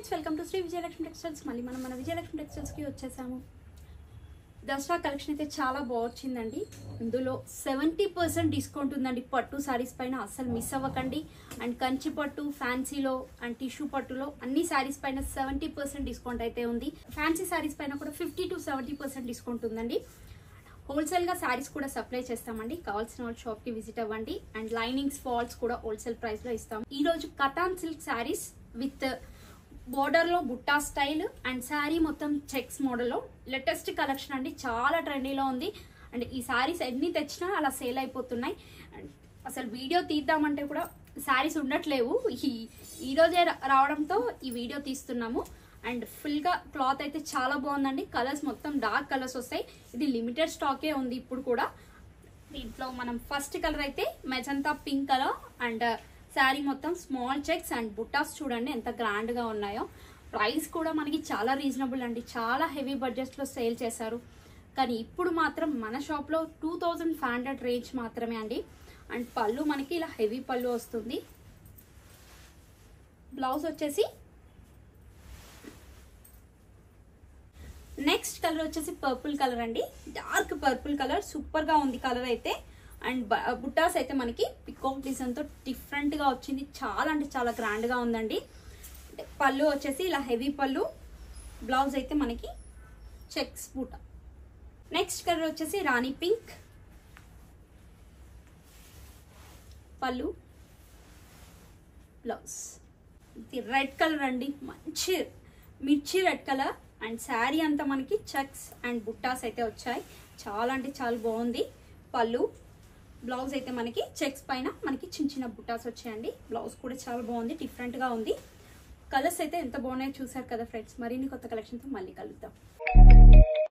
friends welcome to Shri Vijayalakshmi textiles మళ్ళీ మనం మన విజయలక్ష్మి టెక్స్టైల్స్కి వచ్చేసాము దసరా కలెక్షన్ అయితే చాలా బాగొచ్చిందండి ఇందులో సెవెంటీ పర్సెంట్ డిస్కౌంట్ ఉందండి పట్టు శారీస్ పైన అస్సలు మిస్ అవ్వకండి అండ్ కంచి పట్టు ఫ్యాన్సీలో అండ్ టిష్యూ పట్టులో అన్ని శారీస్ పైన సెవెంటీ పర్సెంట్ డిస్కౌంట్ అయితే ఉంది ఫ్యాన్సీ శారీస్ పైన కూడా fifty to seventy percent discount ఉందండి హోల్సేల్గా శారీస్ కూడా సప్లై చేస్తామండి కావాల్సిన వాళ్ళ షాప్కి విజిట్ అవ్వండి అండ్ లైనింగ్స్ ఫాల్స్ కూడా హోల్సేల్ ప్రైస్లో ఇస్తాం ఈ రోజు కథాన్ సిల్క్ శారీస్ విత్ బోర్డర్లో బుట్టా స్టైల్ అండ్ శారీ మొత్తం చెక్స్ మోడల్లో లేటెస్ట్ కలెక్షన్ అండి చాలా ట్రెండీలో ఉంది అండ్ ఈ శారీస్ ఎన్ని తెచ్చినా అలా సేల్ అయిపోతున్నాయి అండ్ అసలు వీడియో తీద్దామంటే కూడా శారీస్ ఉండట్లేవు ఈ ఈ రోజే రా- రావడంతో ఈ వీడియో తీస్తున్నాము అండ్ ఫుల్గా క్లాత్ అయితే చాలా బాగుందండి కలర్స్ మొత్తం డార్క్ కలర్స్ వస్తాయి ఇది లిమిటెడ్ స్టాకే ఉంది ఇప్పుడు కూడా దీంట్లో మనం ఫస్ట్ కలర్ అయితే magenta pink colour and sari మొత్తం స్మాల్ చెక్స్ అండ్ బుట్టాస్ చూడండి ఎంత గ్రాండ్ గా ఉన్నాయో ప్రైస్ కూడా మనకి చాలా రీజనబుల్ అండి చాలా హెవీ బడ్జెట్ లో సేల్ చేశారు కానీ ఇప్పుడు మాత్రం మన షాప్ లో two thousand five hundred range మాత్రమే అండి అండ్ పళ్ళు మనకి ఇలా హెవీ పళ్ళు వస్తుంది బ్లౌజ్ వచ్చేసి నెక్స్ట్ కలర్ వచ్చేసి పర్పుల్ కలర్ అండి డార్క్ పర్పుల్ కలర్ సూపర్ గా ఉంది కలర్ అయితే అండ్ బ- బుట్టాస్ అయితే మనకి పికాక్ డిజైన్ తో డిఫరెంట్ గా వచ్చింది చాలా అంటే చాలా గ్రాండ్ గా ఉందండి పళ్ళు వచ్చేసి ఇలా హెవీ పళ్ళు బ్లౌజ్ అయితే మనకి చెక్స్ బుట్ట నెక్స్ట్ కలర్ వచ్చేసి రాణి పింక్ పళ్ళు బ్లౌజ్ ఇది రెడ్ కలర్ అండి మంచి మిర్చి రెడ్ కలర్ అండ్ శారీ అంతా మనకి చెక్స్ అండ్ బుట్టాస్ అయితే వచ్చాయి చాలా అంటే చాలా బాగుంది పళ్ళు బ్లౌజ్ అయితే మనకి చెక్స్ పైన మనకి చిన్న చిన్న బుట్టాస్ వచ్చాయండి బ్లౌజ్ కూడా చాలా బాగుంది డిఫరెంట్గా ఉంది కలర్స్ అయితే ఎంత బాగున్నాయో చూసారు కదా ఫ్రెండ్స్ మరిన్ని కొత్త కలెక్షన్తో మళ్ళీ కలుద్దాం